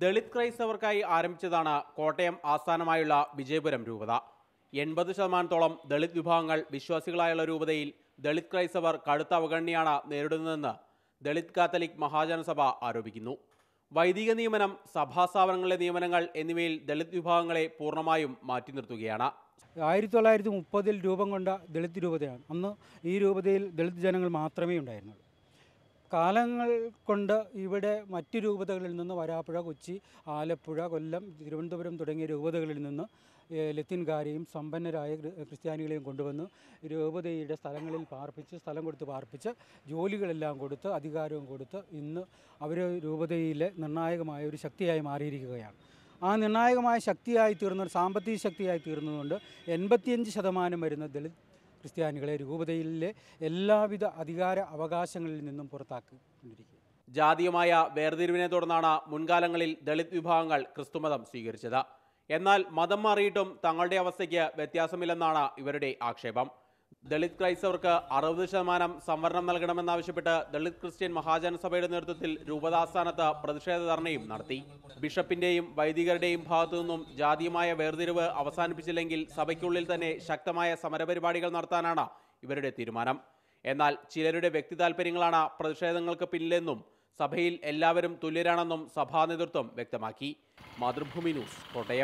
ദളിത് ക്രൈസ്തവർക്കായി ആരംഭിച്ചതാണ് കോട്ടയം ആസ്ഥാനമായുള്ള വിജയപുരം രൂപത എൺപത് ശതമാനത്തോളം ദളിത് വിഭാഗങ്ങൾ വിശ്വാസികളായുള്ള രൂപതയിൽ ദളിത് ക്രൈസ്തവർ കടുത്ത അവഗണനയാണ് നേരിടുന്നതെന്ന് ദളിത് കാത്തലിക് മഹാജനസഭ ആരോപിക്കുന്നു വൈദിക നിയമനം സഭാസ്ഥാപനങ്ങളിലെ നിയമനങ്ങൾ എന്നിവയിൽ ദളിത് വിഭാഗങ്ങളെ പൂർണ്ണമായും മാറ്റി നിർത്തുകയാണ് ആയിരത്തി തൊള്ളായിരത്തി മുപ്പതിൽ രൂപം കൊണ്ട ദളിത് രൂപതയാണ് അന്ന് ഈ രൂപതയിൽ ദളിത് ജനങ്ങൾ മാത്രമേ ഉണ്ടായിരുന്നുള്ളൂ കാലങ്ങൾ കൊണ്ട് ഇവിടെ മറ്റ് രൂപതകളിൽ നിന്ന് വരാപ്പുഴ കൊച്ചി ആലപ്പുഴ കൊല്ലം തിരുവനന്തപുരം തുടങ്ങിയ രൂപതകളിൽ നിന്ന് ഏഹ്, ലത്തീൻകാരെയും സമ്പന്നരായ ക്രി- ക്രിസ്ത്യാനികളെയും കൊണ്ടുവന്ന് രൂപതയുടെ സ്ഥലങ്ങളിൽ പാർപ്പിച്ച് സ്ഥലം കൊടുത്ത് പാർപ്പിച്ച് ജോലികളെല്ലാം കൊടുത്ത് അധികാരവും കൊടുത്ത് ഇന്ന് അവർ രൂപതയിലെ നിർണായകമായ ഒരു ശക്തിയായി മാറിയിരിക്കുകയാണ് ആ നിർണായകമായ ശക്തിയായി തീർന്ന ഒരു സാമ്പത്തിക ശക്തിയായി തീർന്നതുകൊണ്ട് എൺപത്തിയഞ്ച് ശതമാനം വരുന്ന ദളിത് ക്രിസ്ത്യാനികളെ രൂപതയിലെ എല്ലാവിധ അധികാര അവകാശങ്ങളിൽ നിന്നും പുറത്താക്കിക്കൊണ്ടിരിക്കുക ജാതീയമായ വേർതിരിവിനെ തുടർന്നാണ് മുൻകാലങ്ങളിൽ ദളിത് വിഭാഗങ്ങൾ ക്രിസ്തുമതം സ്വീകരിച്ചത് എന്നാൽ മതം മാറിയിട്ടും തങ്ങളുടെ അവസ്ഥയ്ക്ക് വ്യത്യാസമില്ലെന്നാണ് ഇവരുടെ ആക്ഷേപം ദളിത് ക്രൈസ്തവർക്ക് അറുപത് ശതമാനം സംവരണം നൽകണമെന്നാവശ്യപ്പെട്ട് ദളിത് ക്രിസ്ത്യൻ മഹാജനസഭയുടെ നേതൃത്വത്തിൽ രൂപതാസ്ഥാനത്ത് പ്രതിഷേധ ധർണയും നടത്തി ബിഷപ്പിന്റെയും വൈദികരുടെയും ഭാഗത്തു നിന്നും ജാതീയമായ വേർതിരിവ് അവസാനിപ്പിച്ചില്ലെങ്കിൽ സഭയ്ക്കുള്ളിൽ തന്നെ ശക്തമായ സമരപരിപാടികൾ നടത്താനാണ് ഇവരുടെ തീരുമാനം എന്നാൽ ചിലരുടെ വ്യക്തി താൽപ്പര്യങ്ങളാണ് പ്രതിഷേധങ്ങൾക്ക് പിന്നിലെന്നും സഭയിൽ എല്ലാവരും തുല്യരാണെന്നും സഭാ നേതൃത്വം വ്യക്തമാക്കി മാതൃഭൂമി ന്യൂസ് കോട്ടയം